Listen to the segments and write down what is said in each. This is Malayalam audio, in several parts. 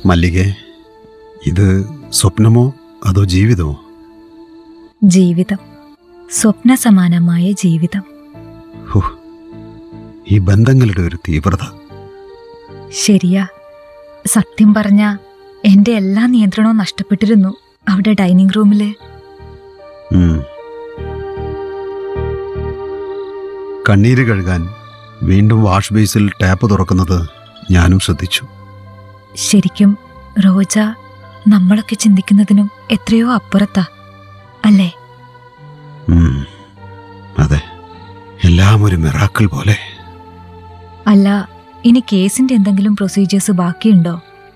മല്ലികെ ഇത് സ്വപ്നമോ അതോ ജീവിതമോ ജീവിതം സ്വപ്ന സമാനമായ ജീവിതം ഹോ ഈ ബന്ധങ്ങളുടെ ഒരു തീവ്രത ശരിയാ സത്യം പറഞ്ഞ എന്റെ എല്ലാ നിയന്ത്രണവും നഷ്ടപ്പെട്ടിരുന്നു അവിടെ ഡൈനിങ് റൂമില് ഉം. കണ്ണീര് കഴുകാൻ വീണ്ടും വാഷ് ബേസിൽ ടാപ്പ് തുറക്കുന്നത് ഞാനും ശ്രദ്ധിച്ചു ശരിക്കും റോജ നമ്മളൊക്കെ ചിന്തിക്കുന്നതിനും എത്രയോ അപ്പുറത്താ അല്ലേ ഉം. അതെ എല്ലാം ഒരു മിറാക്കിൾ പോലെ അല്ല ഇനി കേസിന്റെ എന്തെങ്കിലും പ്രൊസീജിയേഴ്സ് ബാക്കിയുണ്ടോ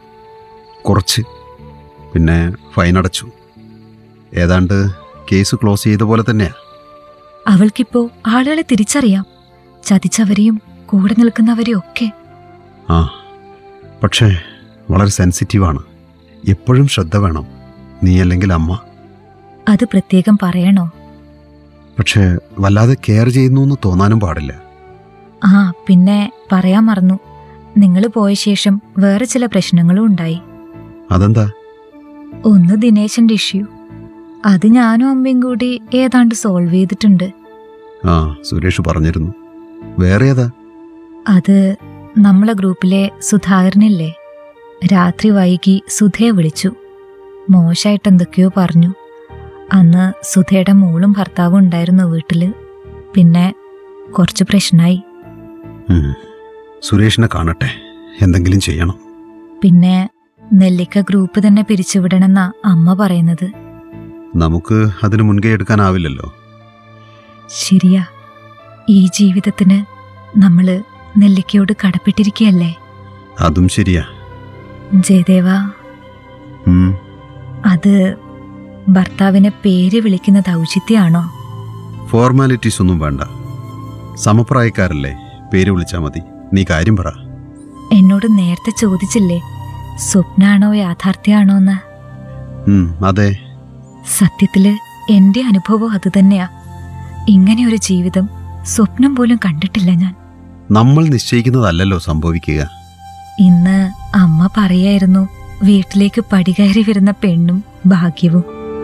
കുറച്ച് പിന്നെ ഫൈൻ അടച്ചു ഏതാണ്ട് കേസ് ക്ലോസ് ചെയ്ത പോലെ തന്നെയാ അവൾക്കിപ്പോ ആളുകളെ തിരിച്ചറിയാം ചതിച്ചവരെയും കൂടെ നിൽക്കുന്നവരെയും ഒക്കെ ആ പക്ഷേ വളരെ സെൻസിറ്റീവാണ് എപ്പോഴും ശ്രദ്ധ വേണം നീ അല്ലെങ്കിൽ അമ്മ അത് പ്രത്യേകം പറയണോ പക്ഷേ വല്ലാതെ കെയർ ചെയ്യുന്നു എന്ന് തോന്നാനും പാടില്ല ആ പിന്നെ പറയാൻ മറന്നു നിങ്ങൾ പോയ ശേഷം വേറെ ചില പ്രശ്നങ്ങളും ഉണ്ടായി അതെന്താ ഒന്ന് ദിനേശന്റെ ഇഷ്യൂ അത് ഞാനും അമ്മയും കൂടി ഏതാണ്ട് സോൾവ് ചെയ്തിട്ടുണ്ട് ആ സുരേഷ് പറഞ്ഞിരുന്നു വേറെ ഏതാ അത് നമ്മളെ ഗ്രൂപ്പിലെ സുധാകരനില്ലേ രാത്രി വൈകി സുധയെ വിളിച്ചു മോശമായിട്ട് എന്തൊക്കെയോ പറഞ്ഞു അന്ന് സുധയുടെ മോളും ഭർത്താവും ഉണ്ടായിരുന്നു വീട്ടില് പിന്നെ കുറച്ച് പ്രശ്നമായി ഉം. സുരേഷിനെ കാണട്ടെ എന്തെങ്കിലും ചെയ്യണം പിന്നെ നെല്ലിക്ക ഗ്രൂപ്പ് തന്നെ പിരിച്ചുവിടണമെന്നാ അമ്മ പറയുന്നത് നമുക്ക് അതിന് മുൻകൈ എടുക്കാനാവില്ലല്ലോ ശരിയാ ഈ ജീവിതത്തിന് നമ്മള് നെല്ലിക്കയോട് കടപ്പെട്ടിരിക്കുകയല്ലേ അതും ശരിയാ ജയദേവ ഉം. അത് ഭർത്താവിനെ പേര് വിളിക്കുന്നത് ഔചിത്യാണോ ഫോർമാലിറ്റീസ് ഒന്നും വേണ്ട സമപ്രായക്കാരല്ലേ പേര് വിളിച്ചാൽ മതി നീ കാര്യം പറ എന്നോട് നേരത്തെ ചോദിച്ചില്ലേ സ്വപ്നാണോ യാഥാർത്ഥ്യമാണോ എന്ന് ഉം, അതെ സത്യത്തില് എന്റെ അനുഭവം അതുതന്നെയാ ഇങ്ങനെ ഒരു ജീവിതം സ്വപ്നം പോലും കണ്ടിട്ടില്ല ഞാൻ നമ്മൾ നിശ്ചയിക്കുന്നതല്ലല്ലോ സംഭവിക്കുക ഇന്ന് അമ്മ പറയായിരുന്നു വീട്ടിലേക്ക് പടികയറി വരുന്ന പെണ്ണും ഭാഗ്യവും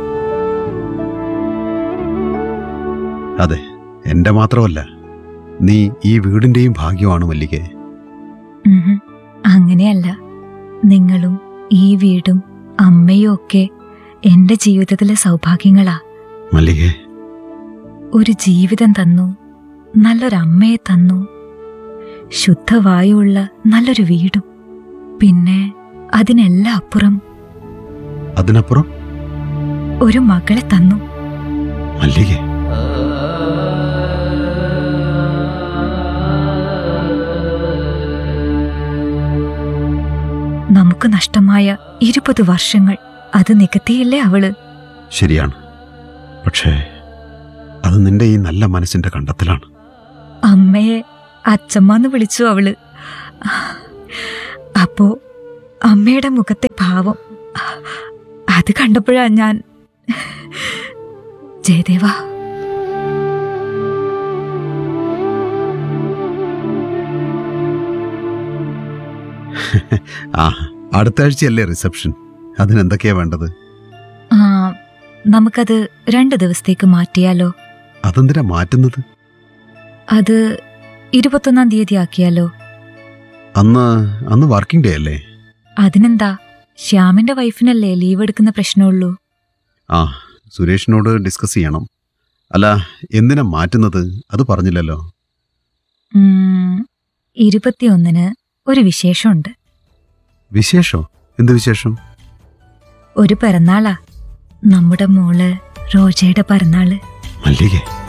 അതെ എന്റെ മാത്രമല്ല നീ ഈ വീടിന്റെയും ഭാഗ്യമാണ് മല്ലികെ ഉഹും, അങ്ങനെയല്ല നിങ്ങളും ഈ വീടും അമ്മയും ഒക്കെ എന്റെ ജീവിതത്തിലെ സൗഭാഗ്യങ്ങളാ മല്ലികെ ഒരു ജീവിതം തന്നു നല്ലൊരമ്മയെ തന്നു ശുദ്ധവായുവുള്ള നല്ലൊരു വീടും പിന്നെ അതിനെല്ലാം അപ്പുറം അതിനപ്പുറം ഒരു മകളെ തന്നു മല്ലികെ നമുക്ക് നഷ്ടമായ ഇരുപത് വർഷങ്ങൾ അത് നികത്തിയില്ലേ അവള് ശരിയാണ് പക്ഷേ അത് നിന്റെ ഈ നല്ല മനസ്സിന്റെ കണ്ടെത്തലാണ് അമ്മയെ അച്ചമ്മന്ന് വിളിച്ചു അവള് അപ്പോ അമ്മയുടെ മുഖത്തെ ഭാവം അത് കണ്ടപ്പോഴാ ഞാൻ ജയദേവ ആ അടുത്ത ആഴ്ചയല്ലേ റിസപ്ഷൻ അതിനെന്തൊക്കെയാ വേണ്ടത് ആ നമുക്കത് രണ്ട് ദിവസത്തേക്ക് മാറ്റിയാലോ അതെന്തിനാ മാറ്റുന്നത് അത് ഇരുപത്തൊന്നാം തീയതി ആക്കിയാലോ അന്ന് അന്ന് വർക്കിംഗ് ഡേ അല്ലേ അതിനെന്താ ശ്യാമിന്റെ വൈഫിനല്ലേ ലീവ് എടുക്കുന്ന പ്രശ്നമുള്ളൂ ആ സുരേഷിനോട് ഡിസ്കസ് ചെയ്യണം അല്ല എന്തിനാ മാറ്റുന്നത് അത് പറഞ്ഞില്ലല്ലോ ഉം, ഇരുപത്തിയൊന്നിന് ഒരു വിശേഷമുണ്ട് വിശേഷോ എന്ത് വിശേഷം ഒരു പിറന്നാളാ നമ്മുടെ മോള് റോജയുടെ പിറന്നാള് മല്ലികെ